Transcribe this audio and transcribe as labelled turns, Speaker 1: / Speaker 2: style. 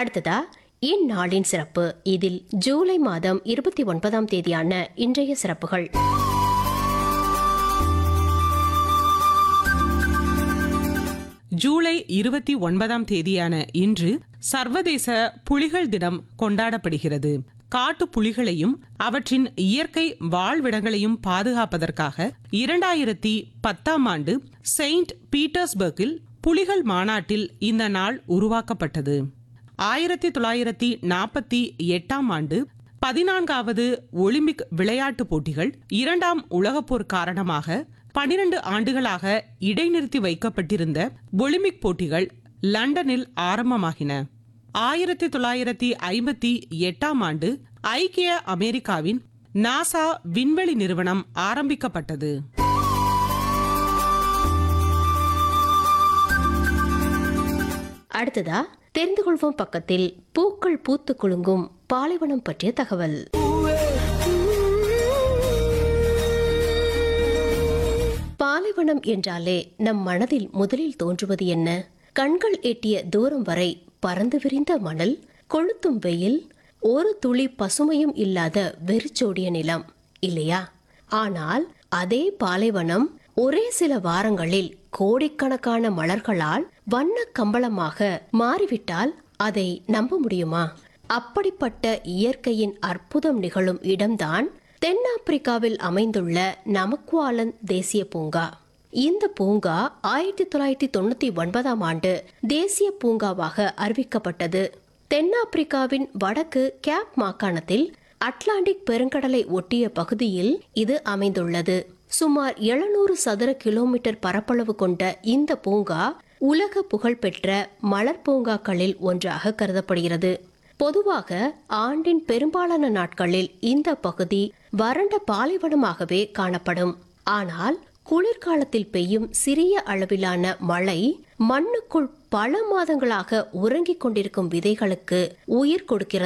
Speaker 1: அடுத்ததா இந்நாளின் சிறப்பு இதில் ஜூலை மாதம் இருபத்தி ஒன்பதாம் தேதியான இன்றைய சிறப்புகள்
Speaker 2: ஜூலை இருபத்தி ஒன்பதாம் தேதியான இன்று சர்வதேச புலிகள் தினம் கொண்டாடப்படுகிறது காட்டு புலிகளையும் அவற்றின் இயற்கை வாழ்விடங்களையும் பாதுகாப்பதற்காக இரண்டாயிரத்தி பத்தாம் ஆண்டு செயின்ட் பீட்டர்ஸ்பர்க்கில் புலிகள் மாநாட்டில் இந்த நாள் உருவாக்கப்பட்டது ஆயிரத்தி தொள்ளாயிரத்தி நாற்பத்தி எட்டாம் ஆண்டு பதினான்காவது ஒலிம்பிக் விளையாட்டுப் போட்டிகள் இரண்டாம் உலகப்போர் காரணமாக பனிரெண்டு ஆண்டுகளாக இடைநிறுத்தி வைக்கப்பட்டிருந்த ஒலிம்பிக் போட்டிகள் லண்டனில் ஆரம்பமாகின ஆயிரத்தி தொள்ளாயிரத்தி ஐம்பத்தி எட்டாம் ஆண்டு ஐக்கிய அமெரிக்காவின் நாசா விண்வெளி நிறுவனம் ஆரம்பிக்கப்பட்டது
Speaker 1: அடுத்ததா தெரிந்து கொள்வோம் பக்கத்தில் பூக்கள் பூத்து குலுங்கும் பாலைவனம் பற்றிய தகவல் பாலைவனம் என்றாலே நம் மனதில் முதலில் தோன்றுவது என்ன கண்கள் எட்டிய தூரம் வரை பறந்து விரிந்த மணல் கொளுத்தும் வெயில் ஒரு துளி பசுமையும் இல்லாத வெறிச்சோடிய நிலம் இல்லையா ஆனால் அதே பாலைவனம் ஒரே சில வாரங்களில் கோடிக்கணக்கான மலர்களால் வண்ண கம்பளமாக மாறிவிட்டால் அதை நம்ப முடியுமா அப்படிப்பட்ட இயற்கையின் அற்புதம் நிகழும் இடம்தான் தென்னாப்பிரிக்காவில் அமைந்துள்ள நமக்குவாலன் தேசிய பூங்கா இந்த பூங்கா ஆயிரத்தி தொள்ளாயிரத்தி தொண்ணூத்தி ஒன்பதாம் ஆண்டு தேசிய பூங்காவாக அறிவிக்கப்பட்டது தென்னாப்பிரிக்காவின் வடக்கு கேப் மாகாணத்தில் அட்லாண்டிக் பெருங்கடலை ஒட்டிய பகுதியில் இது அமைந்துள்ளது சுமார் எழுநூறு சதுர கிலோமீட்டர் பரப்பளவு கொண்ட இந்த பூங்கா உலக புகழ்பெற்ற மலர் பூங்காக்களில் ஒன்றாக கருதப்படுகிறது பொதுவாக ஆண்டின் பெரும்பாலான நாட்களில் இந்த பகுதி வறண்ட பாலைவனமாகவே காணப்படும் ஆனால் குளிர்காலத்தில் பெய்யும் சிறிய அளவிலான மழை மண்ணுக்குள் பல மாதங்களாக உறங்கிக் கொண்டிருக்கும் விதைகளுக்கு உயிர் கொடுக்கிறது